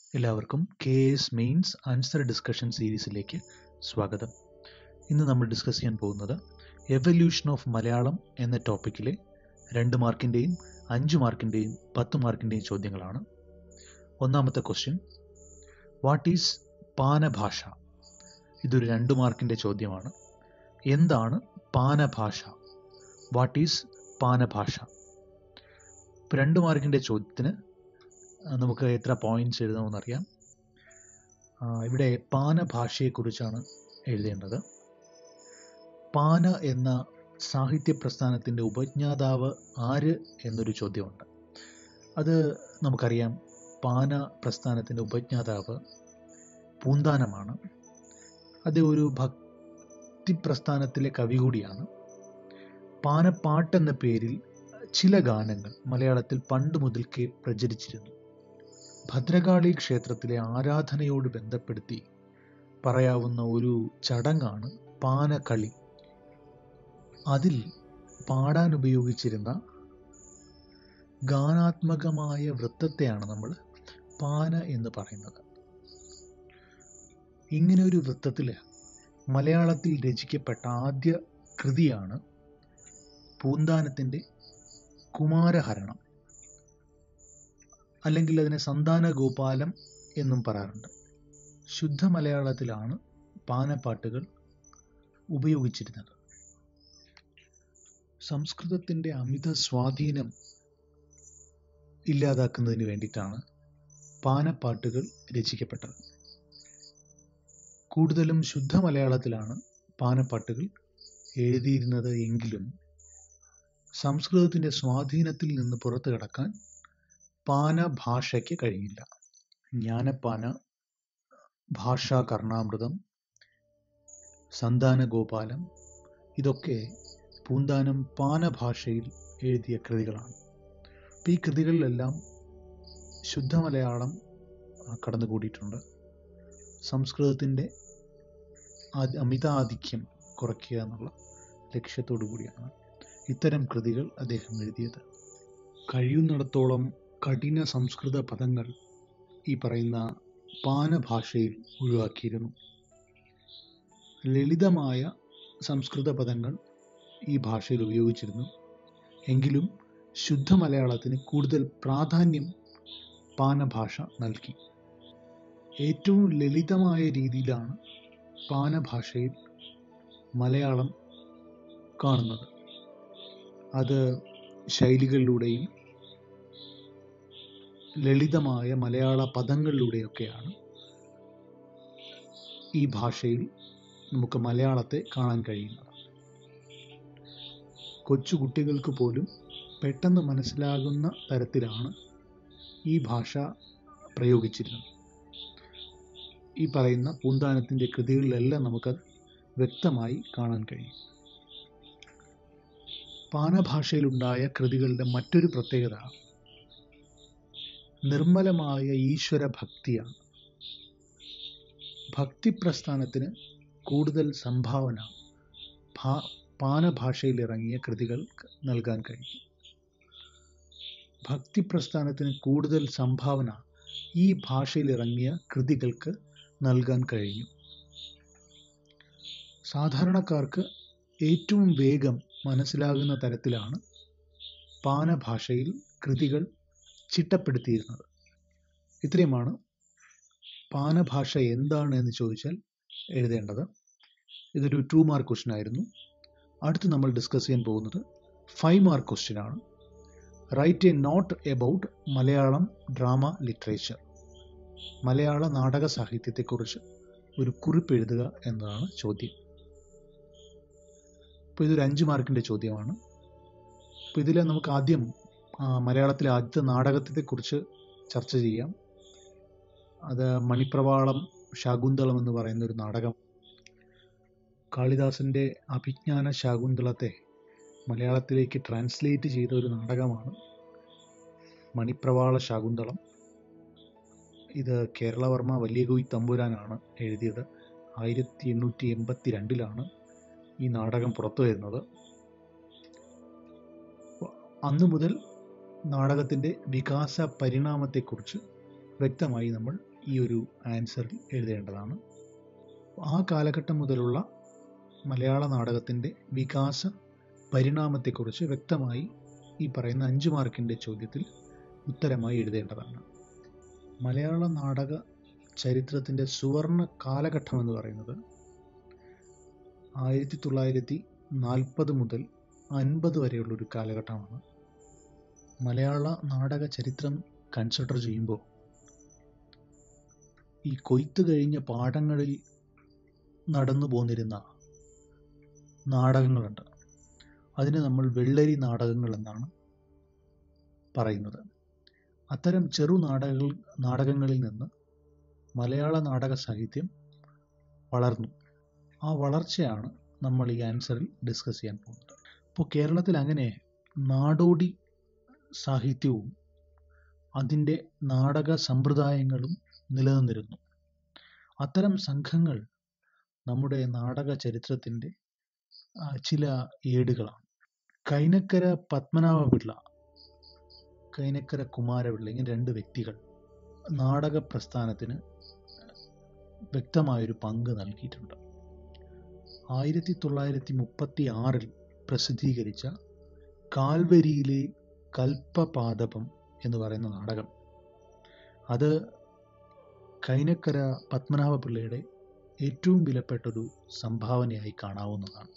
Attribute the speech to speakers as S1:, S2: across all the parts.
S1: എല്ലാവർക്കും K S mains answer discussion സീരീസിലേക്ക് സ്വാഗതം ഇന്ന് നമ്മൾ ഡിസ്കസ് ചെയ്യാൻ പോകുന്നത് എവല്യൂഷൻ ഓഫ് മലയാളം എന്ന ടോപ്പിക്കിലെ രണ്ട് മാർക്കിൻ്റെയും അഞ്ച് മാർക്കിൻ്റെയും പത്ത് മാർക്കിൻ്റെയും ചോദ്യങ്ങളാണ് ഒന്നാമത്തെ ക്വസ്റ്റ്യൻ വാട്ട് ഈസ് പാനഭാഷ ഇതൊരു രണ്ട് മാർക്കിൻ്റെ ചോദ്യമാണ് എന്താണ് പാനഭാഷ വാട്ട് ഈസ് പാനഭാഷ ഇപ്പോൾ രണ്ട് മാർക്കിൻ്റെ ചോദ്യത്തിന് ആ, നമുക്ക് എത്ര പോയിന്റ്സ് എഴുതാമെന്നറിയാം ആ, ഇവിടെ പാനഭാഷയെക്കുറിച്ചാണ് എഴുതേണ്ടത് പാന എന്ന സാഹിത്യ പ്രസ്ഥാനത്തിൻ്റെ ഉപജ്ഞാതാവ് ആര് എന്നൊരു ചോദ്യമുണ്ട് അത് നമുക്കറിയാം പാന പ്രസ്ഥാനത്തിൻ്റെ ഉപജ്ഞാതാവ് പൂന്താനമാണ് അത് ഒരു ഭക്തി പ്രസ്ഥാനത്തിലെ കവി കൂടിയാണ് പാനപ്പാട്ട് എന്ന പേരിൽ ചില ഗാനങ്ങൾ മലയാളത്തിൽ പണ്ട് മുതൽക്കേ പ്രചരിച്ചിരുന്നു ഭദ്രകാളി ക്ഷേത്രത്തിലെ ആരാധനയോട് ബന്ധപ്പെടുത്തി പറയാവുന്ന ഒരു ചടങ്ങാണ് പാനകളി അതിൽ പാടാൻ ഉപയോഗിച്ചിരുന്ന ഗാനാത്മകമായ വൃത്തത്തെയാണ് നമ്മൾ പാന എന്ന് പറയുന്നത് ഇങ്ങനെ ഒരു വൃത്തത്തിൽ മലയാളത്തിൽ രചിക്കപ്പെട്ട ആദ്യ കൃതിയാണ് പൂന്താനത്തിൻ്റെ കുമാരഹരണം അല്ലെങ്കിൽ അതിനെ സന്താന ഗോപാലം എന്നും പറയാറുണ്ട് ശുദ്ധ മലയാളത്തിലാണ് പാനപ്പാട്ടുകൾ ഉപയോഗിച്ചിരുന്നത് സംസ്കൃതത്തിൻ്റെ അമിത സ്വാധീനം ഇല്ലാതാക്കുന്നതിന് വേണ്ടിയിട്ടാണ് പാനപ്പാട്ടുകൾ രചിക്കപ്പെട്ടത് കൂടുതലും ശുദ്ധ മലയാളത്തിലാണ് പാനപ്പാട്ടുകൾ എഴുതിയിരുന്നത് എങ്കിലും സംസ്കൃതത്തിൻ്റെ സ്വാധീനത്തിൽ നിന്ന് പുറത്തു കടക്കാൻ പാന ഭാഷയ്ക്ക് കഴിഞ്ഞില്ല ജ്ഞാനപ്പാന ഭാഷാ കർണാമൃതം സന്താന ഗോപാലം ഇതൊക്കെ പൂന്താനം പാന ഭാഷയിൽ എഴുതിയ കൃതികളാണ് അപ്പോൾ ഈ കൃതികളിലെല്ലാം ശുദ്ധ മലയാളം ആ, കടന്നുകൂടിയിട്ടുണ്ട് സംസ്കൃതത്തിൻ്റെ ആദി- അമിതാധിക്യം കുറയ്ക്കുക എന്നുള്ള ലക്ഷ്യത്തോടു കൂടിയാണ് ഇത്തരം കൃതികൾ അദ്ദേഹം എഴുതിയത് കഴിയുന്നിടത്തോളം കഠിന സംസ്കൃത പദങ്ങൾ ഈ പറയുന്ന പാനഭാഷയിൽ ഒഴിവാക്കിയിരുന്നു ലളിതമായ സംസ്കൃത പദങ്ങൾ ഈ ഭാഷയിൽ ഉപയോഗിച്ചിരുന്നു എങ്കിലും ശുദ്ധ മലയാളത്തിന് കൂടുതൽ പ്രാധാന്യം പാനഭാഷ നൽകി ഏറ്റവും ലളിതമായ രീതിയിലാണ് പാനഭാഷയിൽ മലയാളം കാണുന്നത് അത് ശൈലികളിലൂടെയും ലളിതമായ മലയാള പദങ്ങളിലൂടെയൊക്കെയാണ് ഈ ഭാഷയിൽ നമുക്ക് മലയാളത്തെ കാണാൻ കഴിയുന്നത് കൊച്ചു കുട്ടികൾക്ക് പോലും പെട്ടെന്ന് മനസ്സിലാകുന്ന തരത്തിലാണ് ഈ ഭാഷ പ്രയോഗിച്ചിരുന്നത് ഈ പറയുന്ന പൂന്താനത്തിൻ്റെ കൃതികളിലെല്ലാം നമുക്കത് വ്യക്തമായി കാണാൻ കഴിയും പാനഭാഷയിലുണ്ടായ കൃതികളുടെ മറ്റൊരു പ്രത്യേകത നിർമ്മലമായ ഈശ്വര ഭക്തിയാണ് ഭക്തി പ്രസ്ഥാനത്തിന് കൂടുതൽ സംഭാവന ഭാ പാനഭാഷയിൽ ഇറങ്ങിയ കൃതികൾ നൽകാൻ കഴിയും ഭക്തി പ്രസ്ഥാനത്തിന് കൂടുതൽ സംഭാവന ഈ ഭാഷയിൽ ഇറങ്ങിയ കൃതികൾക്ക് നൽകാൻ കഴിഞ്ഞു സാധാരണക്കാർക്ക് ഏറ്റവും വേഗം മനസ്സിലാകുന്ന തരത്തിലാണ് പാനഭാഷയിൽ കൃതികൾ ചിട്ടപ്പെടുത്തിയിരുന്നത് ഇത്രയുമാണ് പാനഭാഷ എന്താണ് എന്ന് ചോദിച്ചാൽ എഴുതേണ്ടത് ഇതൊരു ടു മാർക്ക് ക്വസ്റ്റ്യൻ ആയിരുന്നു അടുത്ത് നമ്മൾ ഡിസ്കസ് ചെയ്യാൻ പോകുന്നത് ഫൈവ് മാർക്ക് ക്വസ്റ്റ്യൻ ആണ് write a note about Malayalam drama literature മലയാള നാടക സാഹിത്യത്തെക്കുറിച്ച് ഒരു കുറിപ്പ് എഴുതുക എന്നതാണ് ചോദ്യം അപ്പോൾ ഇതൊരു അഞ്ച് മാർക്കിൻ്റെ ചോദ്യമാണ് അപ്പോൾ ഇതിൽ നമുക്ക് ആദ്യം ആ, മലയാളത്തിലെ ആദ്യത്തെ നാടകത്തെക്കുറിച്ച് ചർച്ച ചെയ്യാം അത് മണിപ്രവാളം ശാകുന്തളം എന്ന് പറയുന്ന ഒരു നാടകം കാളിദാസന്റെ അഭിജ്ഞാന ശാകുന്തളത്തെ മലയാളത്തിലേക്ക് ട്രാൻസ്ലേറ്റ് ചെയ്ത ഒരു നാടകമാണ് മണിപ്രവാള ശാകുന്തളം ഇത് കേരളവർമ്മ വലിയകോയി തമ്പുരാനാണ് എഴുതിയത് ആയിരത്തി എണ്ണൂറ്റി എൺപത്തി രണ്ടിലാണ് ഈ നാടകം പുറത്തു വരുന്നത് അന്നു മുതൽ നാടകത്തിൻ്റെ വികാസ പരിണാമത്തെക്കുറിച്ച് വ്യക്തമായി നമ്മൾ ഈ ഒരു ആൻസർ എഴുതേണ്ടതാണ് ആ കാലഘട്ടം മുതലുള്ള മലയാള നാടകത്തിൻ്റെ വികാസ പരിണാമത്തെക്കുറിച്ച് വ്യക്തമായി ഈ പറയുന്ന അഞ്ച് മാർക്കിൻ്റെ ചോദ്യത്തിൽ ഉത്തരമായി എഴുതേണ്ടതാണ് മലയാള നാടക ചരിത്രത്തിൻ്റെ സുവർണ കാലഘട്ടം എന്ന് പറയുന്നത് ആയിരത്തി തൊള്ളായിരത്തി നാൽപ്പത് മുതൽ അൻപത് വരെയുള്ള ഒരു കാലഘട്ടമാണ് മലയാള നാടക ചരിത്രം കൺസിഡർ ചെയ്യുമ്പോൾ ഈ കൊയ്ത്ത് കഴിഞ്ഞ പാടങ്ങളിൽ നടന്നു പോന്നിരുന്ന നാടകങ്ങളുണ്ട് അതിന് നമ്മൾ വെള്ളരി നാടകങ്ങൾ എന്നാണ് പറയുന്നത് അത്തരം ചെറു നാടകങ്ങൾ നാടകങ്ങളിൽ നിന്ന് മലയാള നാടക സാഹിത്യം വളർന്നു ആ വളർച്ചയാണ് നമ്മൾ ഈ ആൻസറിൽ ഡിസ്കസ് ചെയ്യാൻ പോകുന്നത് അപ്പോൾ കേരളത്തിൽ അങ്ങനെ നാടോടി സാഹിത്യവും അതിൻ്റെ നാടക സമ്പ്രദായങ്ങളും നിലനിന്നിരുന്നു അത്തരം സംഘങ്ങൾ നമ്മുടെ നാടക ചരിത്രത്തിൻ്റെ ചില ഏടുകളാണ് കൈനക്കര പത്മനാഭപിള്ള കൈനക്കര കുമാരപിള്ള ഇങ്ങനെ രണ്ട് വ്യക്തികൾ നാടക പ്രസ്ഥാനത്തിന് വ്യക്തമായൊരു പങ്ക് നൽകിയിട്ടുണ്ട് ആയിരത്തി തൊള്ളായിരത്തി മുപ്പത്തി ആറിൽ പ്രസിദ്ധീകരിച്ച കാൽവരിയിലെ കൽപ്പപാദപം എന്ന് പറയുന്ന നാടകം അത് കൈനക്കര പത്മനാഭപിള്ളയുടെ ഏറ്റവും വിലപ്പെട്ടൊരു സംഭാവനയായി കാണാവുന്നതാണ്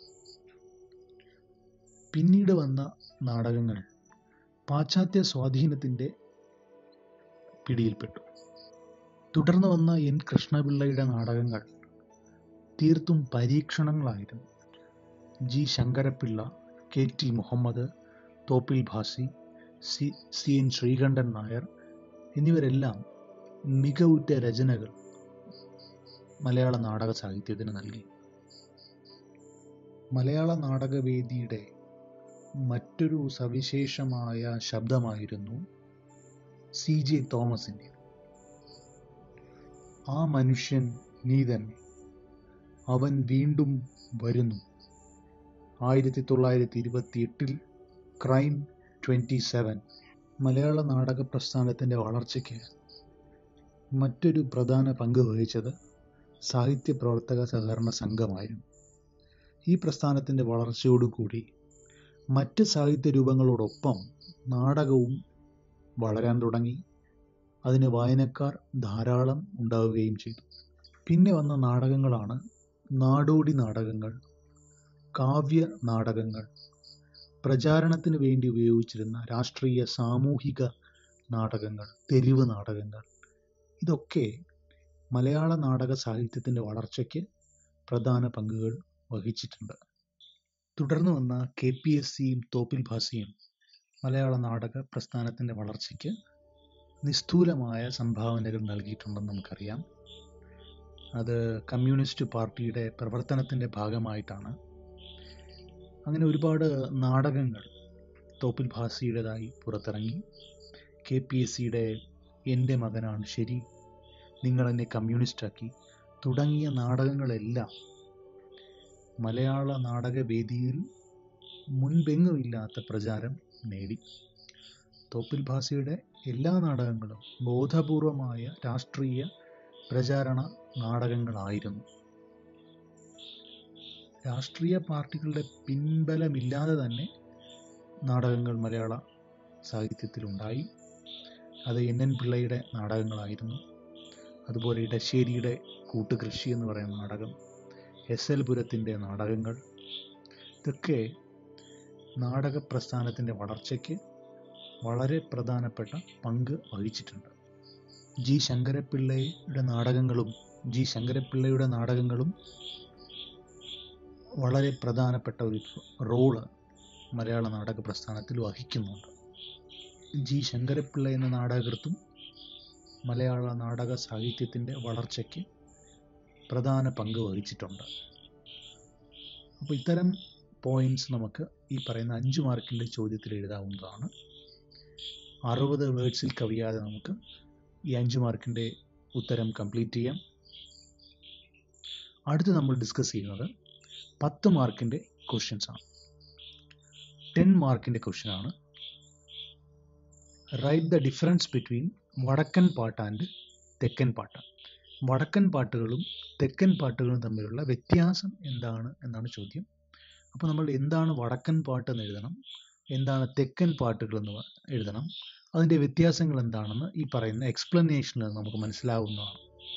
S1: പിന്നീട് വന്ന നാടകങ്ങൾ പാശ്ചാത്യ സ്വാധീനത്തിൻ്റെ പിടിയിൽപ്പെട്ടു തുടർന്ന് വന്ന എൻ കൃഷ്ണപിള്ളയുടെ നാടകങ്ങൾ തീർത്തും പരീക്ഷണങ്ങളായിരുന്നു G Sankarapillai K T Muhammad Thoppil Bhasi C C N Sreekantan Nair എന്നിവരെല്ലാം മികവുറ്റ രചനകൾ മലയാള നാടക സാഹിത്യത്തിന് നൽകി മലയാള നാടകവേദിയുടെ മറ്റൊരു സവിശേഷമായ ശബ്ദമായിരുന്നു സി ജെ തോമസിൻ്റെ ആ മനുഷ്യൻ നീ തന്നെ അവൻ വീണ്ടും വരുന്നു ആയിരത്തി തൊള്ളായിരത്തി ഇരുപത്തി എട്ടിൽ ക്രൈം ട്വൻറ്റി സെവൻ മലയാള നാടക പ്രസ്ഥാനത്തിൻ്റെ വളർച്ചയ്ക്ക് മറ്റൊരു പ്രധാന പങ്ക് വഹിച്ചത് സാഹിത്യ പ്രവർത്തക സഹകരണ സംഘമായിരുന്നു ഈ പ്രസ്ഥാനത്തിൻ്റെ വളർച്ചയോടുകൂടി മറ്റ് സാഹിത്യ രൂപങ്ങളോടൊപ്പം നാടകവും വളരാൻ തുടങ്ങി അതിന് വായനക്കാർ ധാരാളം ഉണ്ടാവുകയും ചെയ്തു പിന്നെ വന്ന നാടകങ്ങളാണ് നാടോടി നാടകങ്ങൾ കാവ്യ നാടകങ്ങൾ പ്രചാരണത്തിന് വേണ്ടി ഉപയോഗിച്ചിരുന്ന രാഷ്ട്രീയ സാമൂഹിക നാടകങ്ങൾ തെരുവ് നാടകങ്ങൾ ഇതൊക്കെ മലയാള നാടക സാഹിത്യത്തിൻ്റെ വളർച്ചയ്ക്ക് പ്രധാന പങ്കുകൾ വഹിച്ചിട്ടുണ്ട് തുടർന്ന് വന്ന കെ പി എസ് സിയും തോപ്പിൽ ഭാസിയും മലയാള നാടക പ്രസ്ഥാനത്തിൻ്റെ വളർച്ചയ്ക്ക് നിസ്തൂലമായ സംഭാവനകൾ നൽകിയിട്ടുണ്ടെന്ന് നമുക്കറിയാം അത് കമ്മ്യൂണിസ്റ്റ് പാർട്ടിയുടെ പ്രവർത്തനത്തിൻ്റെ ഭാഗമായിട്ടാണ് അങ്ങനെ ഒരുപാട് നാടകങ്ങൾ തോപ്പിൽ ഭാസിയുടേതായി പുറത്തിറങ്ങി കെ പി എസ് സിയുടെ എൻ്റെ മകനാണ് ശരി നിങ്ങൾ എന്നെ കമ്മ്യൂണിസ്റ്റാക്കി തുടങ്ങിയ നാടകങ്ങളെല്ലാം മലയാള നാടകവേദിയിൽ മുൻപെങ്ങുമില്ലാത്ത പ്രചാരം നേടി തോപ്പിൽ ഭാസിയുടെ എല്ലാ നാടകങ്ങളും ബോധപൂർവമായ രാഷ്ട്രീയ പ്രചാരണ നാടകങ്ങളായിരുന്നു രാഷ്ട്രീയ പാർട്ടികളുടെ പിൻബലമില്ലാതെ തന്നെ നാടകങ്ങൾ മലയാള സാഹിത്യത്തിലുണ്ടായി അത് എൻ എൻ പിള്ളയുടെ നാടകങ്ങളായിരുന്നു അതുപോലെ ഇടശ്ശേരിയുടെ കൂട്ടുകൃഷി എന്ന് പറയുന്ന നാടകം എസ് എൽ പുരത്തിൻ്റെ നാടകങ്ങൾ ഇതൊക്കെ നാടക പ്രസ്ഥാനത്തിൻ്റെ വളർച്ചയ്ക്ക് വളരെ പ്രധാനപ്പെട്ട പങ്ക് വഹിച്ചിട്ടുണ്ട് ജി ശങ്കരപ്പിള്ളയുടെ നാടകങ്ങളും ജി ശങ്കരപ്പിള്ളയുടെ നാടകങ്ങളും വളരെ പ്രധാനപ്പെട്ട ഒരു റോള് മലയാള നാടക പ്രസ്ഥാനത്തിൽ വഹിക്കുന്നുണ്ട് ജി ശങ്കരപ്പിള്ള എന്ന നാടകൃത്തും മലയാള നാടക സാഹിത്യത്തിൻ്റെ വളർച്ചയ്ക്ക് പ്രധാന പങ്ക് വഹിച്ചിട്ടുണ്ട് അപ്പോൾ ഇത്തരം പോയിന്റ്സ് നമുക്ക് ഈ പറയുന്ന അഞ്ച് മാർക്കിൻ്റെ ചോദ്യത്തിൽ എഴുതാവുന്നതാണ് അറുപത് വേർഡ്സിൽ കവിയാതെ നമുക്ക് ഈ അഞ്ച് മാർക്കിൻ്റെ ഉത്തരം കംപ്ലീറ്റ് ചെയ്യാം അടുത്ത് നമ്മൾ ഡിസ്കസ് ചെയ്യുന്നത് പത്ത് മാർക്കിൻ്റെ ക്വസ്റ്റ്യൻസ് ആണ് ടെൻ മാർക്കിൻ്റെ ക്വസ്റ്റ്യൻ ആണ് റൈറ്റ് ദ ഡിഫറൻസ് ബിറ്റ്വീൻ വടക്കൻ പാട്ട് ആൻഡ് തെക്കൻ പാട്ട് വടക്കൻ പാട്ടുകളും തെക്കൻ പാട്ടുകളും തമ്മിലുള്ള വ്യത്യാസം എന്താണ് എന്നാണ് ചോദ്യം അപ്പോൾ നമ്മൾ എന്താണ് വടക്കൻ പാട്ട് എന്ന് എഴുതണം എന്താണ് തെക്കൻ പാട്ടുകൾ എന്ന് വ- എഴുതണം അതിൻ്റെ വ്യത്യാസങ്ങൾ എന്താണെന്ന് ഈ പറയുന്ന എക്സ്പ്ലനേഷനിൽ നമുക്ക് മനസ്സിലാവുന്നതാണ്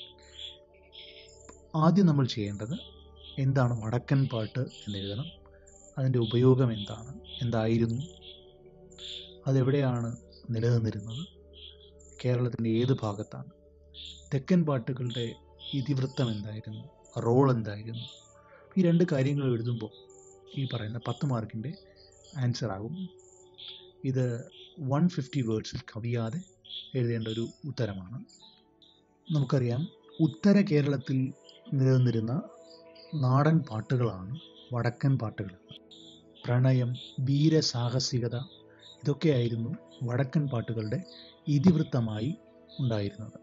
S1: ആദ്യം നമ്മൾ ചെയ്യേണ്ടത് എന്താണ് വടക്കൻ പാട്ട് എന്ന് എഴുതണം അതിൻ്റെ ഉപയോഗം എന്താണ് എന്തായിരുന്നു അതെവിടെയാണ് നിലനിന്നിരുന്നത് കേരളത്തിൻ്റെ ഏത് ഭാഗത്താണ് തെക്കൻ പാട്ടുകളുടെ ഇതിവൃത്തം എന്തായിരുന്നു റോൾ എന്തായിരുന്നു ഈ രണ്ട് കാര്യങ്ങൾ എഴുതുമ്പോൾ ഈ പറയുന്ന പത്ത് മാർക്കിൻ്റെ ആൻസർ ആകും ഇത് വൺ ഫിഫ്റ്റി വേർഡ്സിൽ കവിയാതെ എഴുതേണ്ട ഒരു ഉത്തരമാണ് നമുക്കറിയാം ഉത്തര കേരളത്തിൽ നിലനിന്നിരുന്ന നാടൻ പാട്ടുകളാണ് വടക്കൻ പാട്ടുകൾ പ്രണയം വീരസാഹസികത ഇതൊക്കെയായിരുന്നു വടക്കൻ പാട്ടുകളുടെ ഇതിവൃത്തമായി ഉണ്ടായിരുന്നത്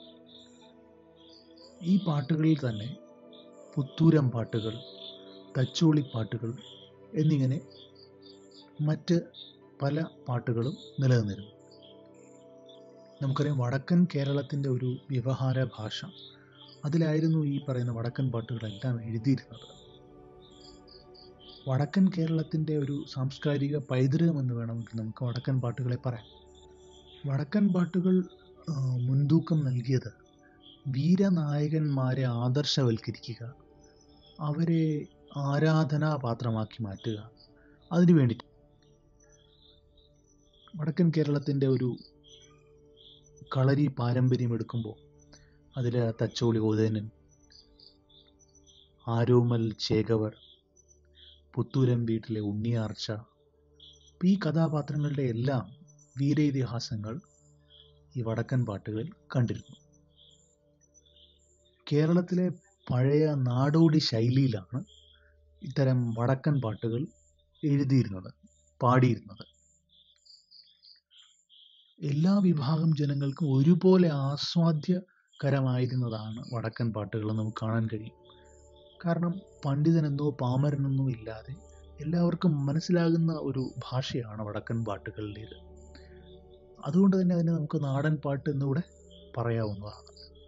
S1: ഈ പാട്ടുകളിൽ തന്നെ പുത്തൂരം പാട്ടുകൾ തച്ചോളി പാട്ടുകൾ എന്നിങ്ങനെ മറ്റ് പല പാട്ടുകളും നിലനിന്നിരുന്നു നമുക്കറിയാം വടക്കൻ കേരളത്തിൻ്റെ ഒരു വ്യവഹാര ഭാഷ അതിലായിരുന്നു ഈ പറയുന്ന വടക്കൻ പാട്ടുകളെല്ലാം എഴുതിയിരുന്നത് വടക്കൻ കേരളത്തിൻ്റെ ഒരു സാംസ്കാരിക പൈതൃകം എന്ന് വേണമെങ്കിൽ നമുക്ക് വടക്കൻ പാട്ടുകളെ പറയാം വടക്കൻ പാട്ടുകൾ ആ, മുൻതൂക്കം നൽകിയത് വീരനായകന്മാരെ ആദർശവൽക്കരിക്കുക അവരെ ആരാധനാപാത്രമാക്കി മാറ്റുക അതിനു വേണ്ടിയിട്ട് വടക്കൻ കേരളത്തിൻ്റെ ഒരു കളരി പാരമ്പര്യം എടുക്കുമ്പോൾ അതിൽ തച്ചോളി ഓതേനൻ ആരോമൽ ചേകവർ പുത്തൂരം വീട്ടിലെ ഉണ്ണിയാർച്ച ഈ കഥാപാത്രങ്ങളുടെ എല്ലാം വീരേതിഹാസങ്ങൾ ഈ വടക്കൻ പാട്ടുകളിൽ കണ്ടിരുന്നു കേരളത്തിലെ പഴയ നാടോടി ശൈലിയിലാണ് ഇത്തരം വടക്കൻ പാട്ടുകൾ എഴുതിയിരുന്നത് പാടിയിരുന്നത് എല്ലാ വിഭാഗം ജനങ്ങൾക്കും ഒരുപോലെ ആസ്വാദ്യകരമായിരുന്നതാണ് വടക്കൻ പാട്ടുകൾ എന്ന് നമുക്ക് കാണാൻ കഴിയും കാരണം പണ്ഡിതനെന്നോ പാമരനെന്നോ ഇല്ലാതെ എല്ലാവർക്കും മനസ്സിലാകുന്ന ഒരു ഭാഷയാണ് വടക്കൻ പാട്ടുകളിലേത് അതുകൊണ്ട് തന്നെ അതിനെ നമുക്ക് നാടൻ പാട്ട് എന്നുകൂടെ പറയാവുന്നതാണ്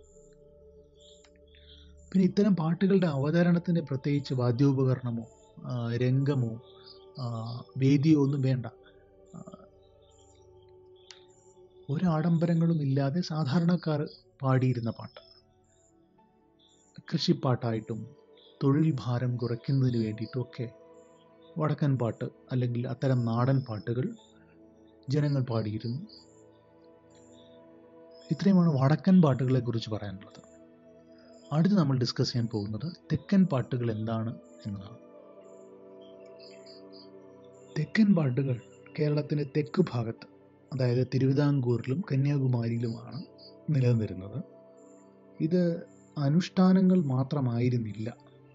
S1: പിന്നെ ഇത്തരം പാട്ടുകളുടെ അവതരണത്തിന് പ്രത്യേകിച്ച് വാദ്യോപകരണമോ ആ, രംഗമോ ആ, വേദിയോ ഒന്നും വേണ്ട ആ, ഒരു ആഡംബരങ്ങളും ഇല്ലാതെ സാധാരണക്കാർ പാടിയിരുന്ന പാട്ട് കൃഷിപ്പാട്ടായിട്ടും തൊഴിൽ ഭാരം കുറയ്ക്കുന്നതിന് വേണ്ടിയിട്ടുമൊക്കെ വടക്കൻ പാട്ട് അല്ലെങ്കിൽ അത്തരം നാടൻ പാട്ടുകൾ ജനങ്ങൾ പാടിയിരുന്നു ഇത്രയുമാണ് വടക്കൻ പാട്ടുകളെ കുറിച്ച് പറയാനുള്ളത് അടുത്ത് നമ്മൾ ഡിസ്കസ് ചെയ്യാൻ പോകുന്നത് തെക്കൻ പാട്ടുകൾ എന്താണ് എന്നതാണ് തെക്കൻ പാട്ടുകൾ കേരളത്തിൻ്റെ തെക്ക് ഭാഗത്ത് അതായത് തിരുവിതാംകൂറിലും കന്യാകുമാരിയിലുമാണ് നിലനിന്നിരുന്നത് ഇത് അനുഷ്ഠാനങ്ങൾ മാത്രമായിരുന്നില്ല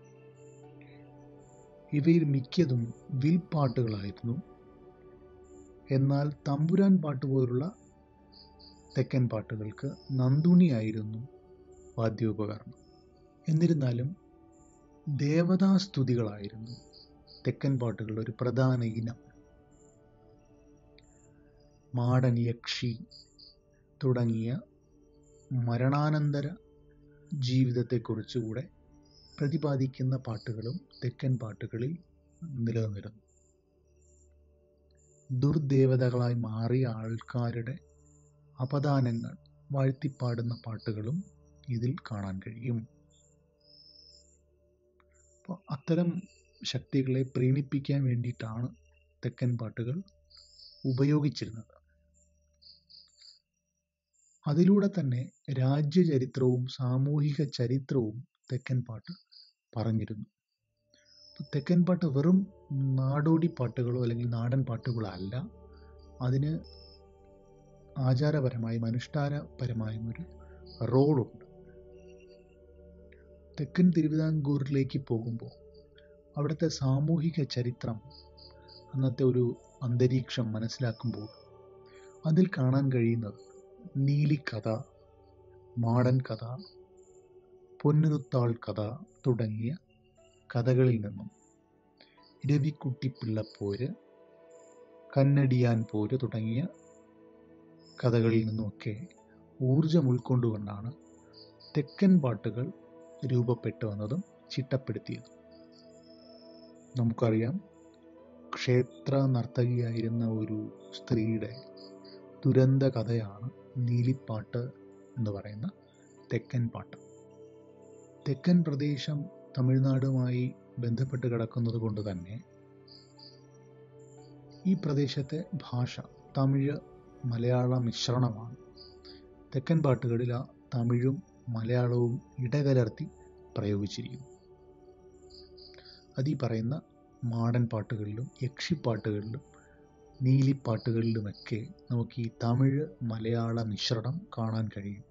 S1: ഇവയിൽ മിക്കതും വിൽപ്പാട്ടുകളായിരുന്നു എന്നാൽ തമ്പുരാൻ പാട്ട് പോലുള്ള തെക്കൻ പാട്ടുകൾക്ക് നന്ദുണിയായിരുന്നു വാദ്യോപകരണം എന്നിരുന്നാലും ദേവതാസ്തുതികളായിരുന്നു തെക്കൻ പാട്ടുകളുടെ ഒരു പ്രധാന ഇനം മാടൻ യക്ഷി തുടങ്ങിയ മരണാനന്തര ജീവിതത്തെക്കുറിച്ചുകൂടെ പ്രതിപാദിക്കുന്ന പാട്ടുകളും തെക്കൻ പാട്ടുകളിൽ നിലനിന്നിരുന്നു ദുർദേവതകളായി മാറിയ ആൾക്കാരുടെ അപദാനങ്ങൾ വാഴ്ത്തിപ്പാടുന്ന പാട്ടുകളും ഇതിൽ കാണാൻ കഴിയും അപ്പോൾ അത്തരം ശക്തികളെ പ്രീണിപ്പിക്കാൻ വേണ്ടിയിട്ടാണ് തെക്കൻ പാട്ടുകൾ ഉപയോഗിച്ചിരുന്നത് അതിലൂടെ തന്നെ രാജ്യചരിത്രവും സാമൂഹിക ചരിത്രവും തെക്കൻ പാട്ട് പറഞ്ഞിരുന്നു അപ്പോൾ തെക്കൻ പാട്ട് വെറും നാടോടി പാട്ടുകളോ അല്ലെങ്കിൽ നാടൻ പാട്ടുകളോ അല്ല അതിന് ആചാരപരമായും അനുഷ്ഠാനപരമായും ഒരു റോളുണ്ട് തെക്കൻ തിരുവിതാംകൂറിലേക്ക് പോകുമ്പോൾ അവിടുത്തെ സാമൂഹിക ചരിത്രം അന്നത്തെ ഒരു അന്തരീക്ഷം മനസ്സിലാക്കുമ്പോൾ അതിൽ കാണാൻ കഴിയുന്നത് നീലിക്കഥ മാടൻ കഥ പൊന്നുരുത്താൾ കഥ തുടങ്ങിയ കഥകളിൽ നിന്നും രവിക്കുട്ടിപ്പിള്ളപ്പോര് കന്നടിയാൻ പോര് തുടങ്ങിയ കഥകളിൽ നിന്നുമൊക്കെ ഊർജം ഉൾക്കൊണ്ടുകൊണ്ടാണ് തെക്കൻ പാട്ടുകൾ രൂപപ്പെട്ടു വന്നതും ചിട്ടപ്പെടുത്തിയതും നമുക്കറിയാം ക്ഷേത്ര നർത്തകിയായിരുന്ന ഒരു സ്ത്രീയുടെ ദുരന്ത കഥയാണ് നീലിപ്പാട്ട് എന്ന് പറയുന്ന തെക്കൻ പാട്ട് തെക്കൻ പ്രദേശം തമിഴ്നാടുമായി ബന്ധപ്പെട്ട് കിടക്കുന്നത് കൊണ്ട് തന്നെ ഈ പ്രദേശത്തെ ഭാഷ തമിഴ് മലയാള മിശ്രണമാണ് തെക്കൻ പാട്ടുകളിൽ ആ തമിഴും മലയാളവും ഇടകലർത്തി പ്രയോഗിച്ചിരിക്കുന്നു അത് ഈ പറയുന്ന മാടൻ പാട്ടുകളിലും യക്ഷിപ്പാട്ടുകളിലും നീലിപ്പാട്ടുകളിലുമൊക്കെ നമുക്ക് ഈ തമിഴ് മലയാള മിശ്രണം കാണാൻ കഴിയും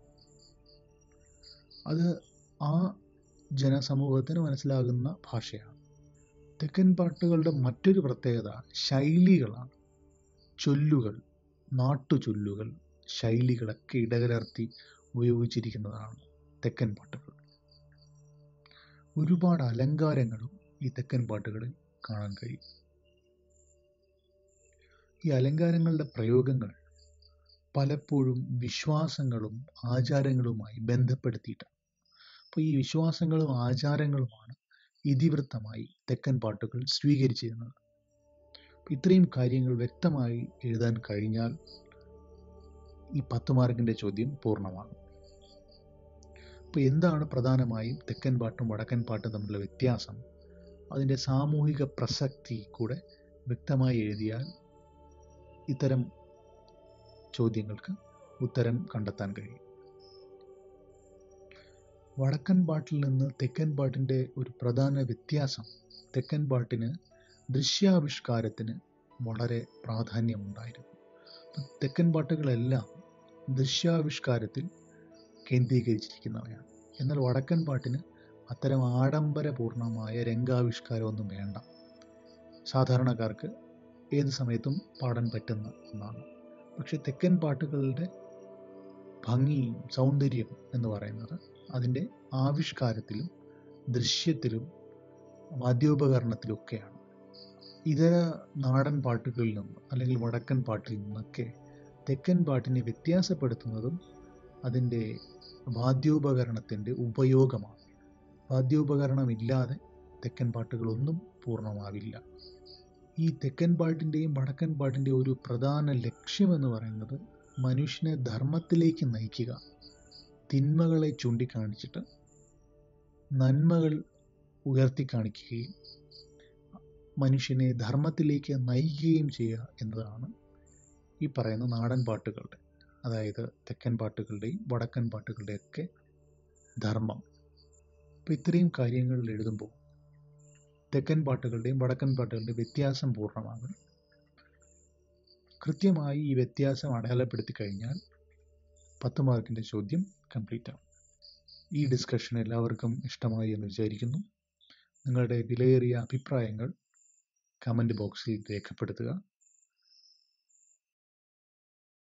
S1: അത് ആ ജനസമൂഹത്തിന് മനസ്സിലാകുന്ന ഭാഷയാണ് തെക്കൻ പാട്ടുകളുടെ മറ്റൊരു പ്രത്യേകത ശൈലികളാണ് ചൊല്ലുകൾ നാട്ടുചൊല്ലുകൾ ശൈലികളൊക്കെ ഇടകലർത്തി ഉപയോഗിച്ചിരിക്കുന്നതാണ് തെക്കൻ പാട്ടുകൾ ഒരുപാട് അലങ്കാരങ്ങളും ഈ തെക്കൻ പാട്ടുകളിൽ കാണാൻ കഴിയും ഈ അലങ്കാരങ്ങളുടെ പ്രയോഗങ്ങൾ പലപ്പോഴും വിശ്വാസങ്ങളും ആചാരങ്ങളുമായി ബന്ധപ്പെടുത്തിയിട്ടാണ് അപ്പോൾ ഈ വിശ്വാസങ്ങളും ആചാരങ്ങളുമാണ് ഇതിവൃത്തമായി തെക്കൻ പാട്ടുകൾ സ്വീകരിച്ചിരുന്നത് ഇത്രയും കാര്യങ്ങൾ വ്യക്തമായി എഴുതാൻ കഴിഞ്ഞാൽ ഈ പത്ത് മാർക്കിൻ്റെ ചോദ്യം പൂർണ്ണമാകും അപ്പോൾ എന്താണ് പ്രധാനമായും തെക്കൻ പാട്ടും വടക്കൻ പാട്ടും തമ്മിലുള്ള വ്യത്യാസം അതിൻ്റെ സാമൂഹിക പ്രസക്തി കൂടെ വ്യക്തമായി എഴുതിയാൽ ഇത്തരം ചോദ്യങ്ങൾക്ക് ഉത്തരം കണ്ടെത്താൻ കഴിയും വടക്കൻ പാട്ടിൽ നിന്ന് തെക്കൻ പാട്ടിൻ്റെ ഒരു പ്രധാന വ്യത്യാസം തെക്കൻ പാട്ടിന് ദൃശ്യാവിഷ്കാരത്തിന് വളരെ പ്രാധാന്യമുണ്ടായിരുന്നു തെക്കൻ പാട്ടുകളെല്ലാം ദൃശ്യാവിഷ്കാരത്തിൽ കേന്ദ്രീകരിച്ചിരിക്കുന്നവയാണ് എന്നാൽ വടക്കൻ പാട്ടിന് അത്തരം ആഡംബരപൂർണമായ രംഗാവിഷ്കാരമൊന്നും വേണ്ട സാധാരണക്കാർക്ക് ഏത് സമയത്തും പാടാൻ പറ്റുന്ന ഒന്നാണ് പക്ഷെ തെക്കൻ പാട്ടുകളുടെ ഭംഗിയും സൗന്ദര്യം എന്ന് പറയുന്നത് അതിൻ്റെ ആവിഷ്കാരത്തിലും ദൃശ്യത്തിലും വാദ്യോപകരണത്തിലൊക്കെയാണ് ഇതര നാടൻ പാട്ടുകളിൽ നിന്ന് അല്ലെങ്കിൽ വടക്കൻ പാട്ടിൽ നിന്നൊക്കെ തെക്കൻ പാട്ടിനെ വ്യത്യാസപ്പെടുത്തുന്നതും അതിൻ്റെ വാദ്യോപകരണത്തിൻ്റെ ഉപയോഗമാണ് വാദ്യോപകരണമില്ലാതെ തെക്കൻ പാട്ടുകളൊന്നും പൂർണ്ണമാവില്ല ഈ തെക്കൻ പാട്ടിൻ്റെയും വടക്കൻ പാട്ടിൻ്റെയും ഒരു പ്രധാന ലക്ഷ്യമെന്ന് പറയുന്നത് മനുഷ്യനെ ധർമ്മത്തിലേക്ക് നയിക്കുക തിന്മകളെ ചൂണ്ടിക്കാണിച്ചിട്ട് നന്മകൾ ഉയർത്തി കാണിക്കുകയും മനുഷ്യനെ ധർമ്മത്തിലേക്ക് നയിക്കുകയും ചെയ്യുക എന്നതാണ് ഈ പറയുന്ന നാടൻ പാട്ടുകളുടെ അതായത് തെക്കൻ പാട്ടുകളുടെയും വടക്കൻ പാട്ടുകളുടെയൊക്കെ ധർമ്മം അപ്പോൾ ഇത്രയും കാര്യങ്ങൾ എഴുതുമ്പോൾ തെക്കൻ പാട്ടുകളുടെയും വടക്കൻ പാട്ടുകളുടെയും വ്യത്യാസം പൂർണ്ണമാകും കൃത്യമായി ഈ വ്യത്യാസം അടയാളപ്പെടുത്തി കഴിഞ്ഞാൽ പത്ത് മാർക്കിൻ്റെ ചോദ്യം കംപ്ലീറ്റ് ആവും ഈ ഡിസ്കഷൻ എല്ലാവർക്കും ഇഷ്ടമായി എന്ന് വിചാരിക്കുന്നു നിങ്ങളുടെ വിലയേറിയ അഭിപ്രായങ്ങൾ കമൻറ്റ് ബോക്സിൽ രേഖപ്പെടുത്തുക